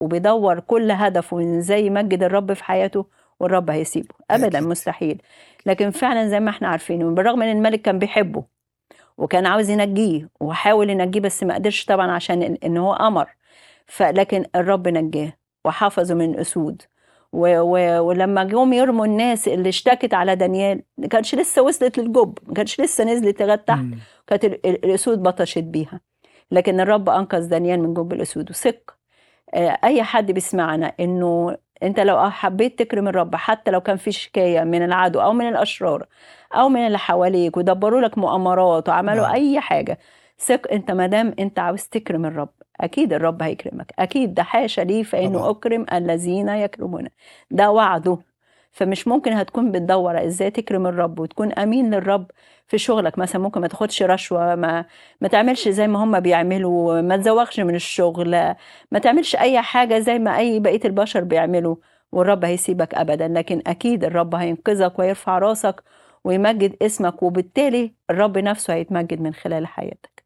وبيدور كل هدفه إن ازاي يمجد الرب في حياته والرب هيسيبه ابدا أكيد. مستحيل لكن فعلا زي ما احنا عارفين بالرغم ان الملك كان بيحبه وكان عاوز ينجيه وحاول ينجيه بس ما قدرش طبعا عشان ان إن هو امر فلكن الرب نجاه وحفظه من الاسود و و ولما جم يرموا الناس اللي اشتكت على دانيال ما كانش لسه وصلت للجب ما كانش لسه نزلت لغايه تحت مم. كانت ال- ال- الاسود بطشت بيها لكن الرب انقذ دانيال من جب الاسود وثق آه، اي حد بيسمعنا انه انت لو حبيت تكرم الرب حتى لو كان في شكايه من العدو او من الاشرار او من اللي حواليك ودبروا لك مؤامرات وعملوا نعم. اي حاجه ثق انت ما دام انت عاوز تكرم الرب اكيد الرب هيكرمك اكيد ده حاشا ليه فانه طبعا. اكرم الذين يكرمون ده وعده فمش ممكن هتكون بتدور ازاي تكرم الرب وتكون امين للرب في شغلك مثلا ممكن ما تاخدش رشوه ما ما تعملش زي ما هم بيعملوا ما تزوغش من الشغل ما تعملش اي حاجه زي ما اي بقيه البشر بيعملوا والرب هيسيبك ابدا لكن اكيد الرب هينقذك ويرفع راسك ويمجد اسمك وبالتالي الرب نفسه هيتمجد من خلال حياتك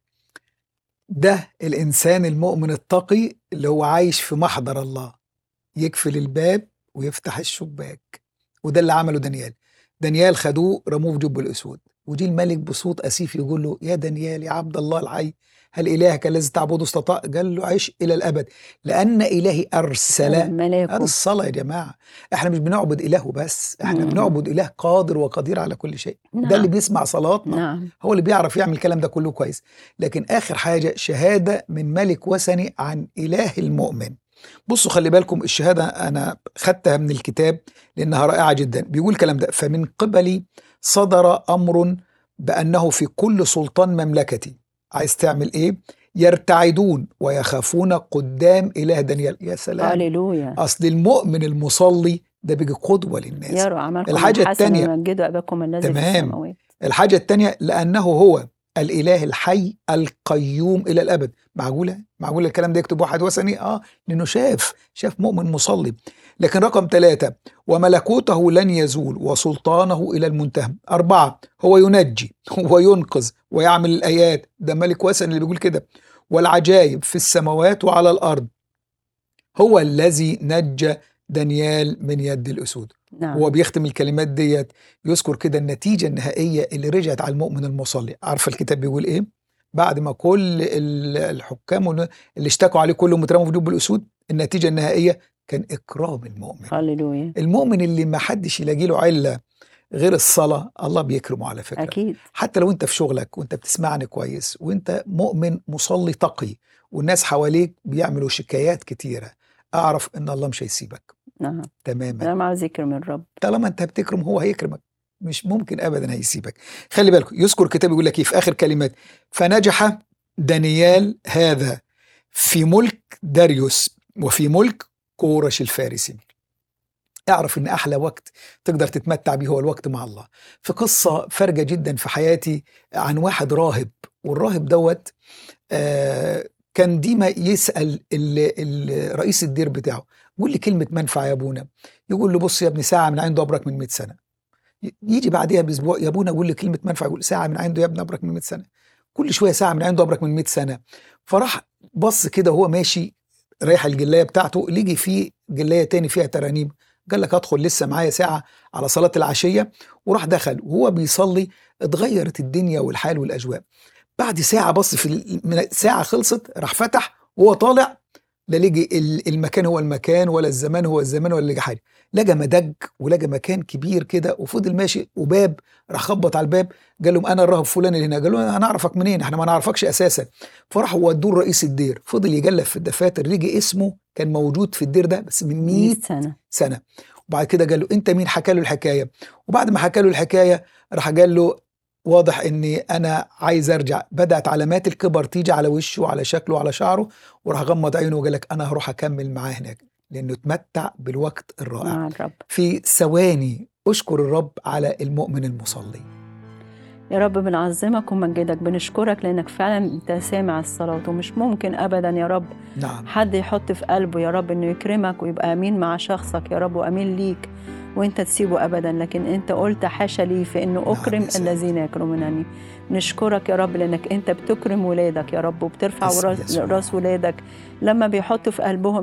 ده الإنسان المؤمن التقي اللي هو عايش في محضر الله يقفل الباب ويفتح الشباك وده اللي عمله دانيال دانيال خدوه رموه في جب الأسود وجي الملك بصوت أسيف يقول له يا دانيال يا عبد الله الحي هل إلهك الذي تعبده استطاع قال له عيش إلى الأبد لأن إلهي أرسل هذه ملاكه الصلاة يا جماعة احنا مش بنعبد إله بس احنا مم. بنعبد إله قادر وقدير على كل شيء ده اللي نعم بيسمع صلاتنا نعم هو اللي بيعرف يعمل الكلام ده كله كويس لكن آخر حاجة شهادة من ملك وثني عن إله المؤمن بصوا خلي بالكم الشهادة أنا خدتها من الكتاب لأنها رائعة جدا بيقول الكلام ده فمن قبلي صدر أمر بأنه في كل سلطان مملكتي عايز تعمل إيه يرتعدون ويخافون قدام إله دانيال يا سلام هللويا أصل المؤمن المصلي ده بيجي قدوة للناس يروا عملكم الحاجة الحسن التانية ويمجدوا اباكم الذي في تمام. السماوات الحاجة التانية لأنه هو الإله الحي القيوم إلى الأبد معقولة؟ معقولة الكلام ده يكتب واحد وثني؟ آه لأنه شاف شاف مؤمن مصلي لكن رقم ثلاثة وملكوته لن يزول وسلطانه إلى المنتهى أربعة هو ينجي وينقذ ويعمل الآيات ده ملك وثني اللي بيقول كده والعجائب في السماوات وعلى الأرض هو الذي نجى دانيال من يد الأسود نعم هو بيختم الكلمات ديت يذكر كده النتيجة النهائية اللي رجعت على المؤمن المصلي عارفة الكتاب بيقول ايه بعد ما كل ال- الحكام وال- اللي اشتكوا عليه كلهم اترموا في جب الأسود النتيجة النهائية كان إكرام المؤمن هللويا المؤمن اللي ما حدش يلاقي له علة غير الصلاة الله بيكرمه على فكرة اكيد حتى لو انت في شغلك وانت بتسمعني كويس وانت مؤمن مصلي تقي والناس حواليك بيعملوا شكايات كتيرة اعرف ان الله مش هيسيبك نعم تماما انا مع ذكر من الرب طالما انت بتكرم هو هيكرمك مش ممكن ابدا هيسيبك خلي بالكم يذكر الكتاب يقول لك ايه في اخر كلمات فنجح دانيال هذا في ملك داريوس وفي ملك كورش الفارسي اعرف ان احلى وقت تقدر تتمتع بيه هو الوقت مع الله في قصه فارجه جدا في حياتي عن واحد راهب والراهب دوت آه كان ديما يسال ال- ال- رئيس الدير بتاعه قول لي كلمه منفعه يا ابونا يقول له بص يا ابني ساعه من عنده ابرك من 100 سنه ي- يجي بعديها باسبوع يا ابونا قول لي كلمه منفعه يقول ساعه من عنده يا ابني ابرك من 100 سنه كل شويه ساعه من عنده ابرك من 100 سنه فراح بص كده وهو ماشي رايح الجلايه بتاعته لقي فيه جلايه تاني فيها ترانيم قال لك ادخل لسه معايا ساعه على صلاه العشيه وراح دخل وهو بيصلي اتغيرت الدنيا والحال والاجواء بعد ساعه بص في ال- من ساعه خلصت راح فتح وهو طالع لا لقي ال- المكان هو المكان ولا الزمان هو الزمان ولا لقى حاجه لقى مدج ولقى مكان كبير كده وفضل ماشي وباب راح خبط على الباب قال لهم انا الراهب فلان اللي هنا قالوا له انا اعرفك منين احنا ما نعرفكش اساسا فراحوا ودوه لرئيس الدير فضل يجلب في الدفاتر لقي اسمه كان موجود في الدير ده بس من 100 100 سنه سنه وبعد كده قال له انت مين حكى له الحكايه وبعد ما حكى له الحكايه راح قال له واضح اني انا عايز ارجع بدات علامات الكبر تيجي على وشه وعلى شكله وعلى شعره وراح غمض عينه وقال لك انا هروح اكمل معاه هناك لانه اتمتع بالوقت الرائع مع الرب في ثواني اشكر الرب على المؤمن المصلي يا رب بنعظمك ومجدك بنشكرك لانك فعلا انت سامع الصلاه ومش ممكن ابدا يا رب نعم حد يحط في قلبه يا رب انه يكرمك ويبقى امين مع شخصك يا رب وامين ليك وانت تسيبه ابدا لكن انت قلت حاشا لي في انه نعم اكرم يا سيدي. الذين يكرمونني نشكرك يا رب لانك انت بتكرم ولادك يا رب وبترفع اسم راس, يسوع. راس ولادك لما بيحطوا في قلبهم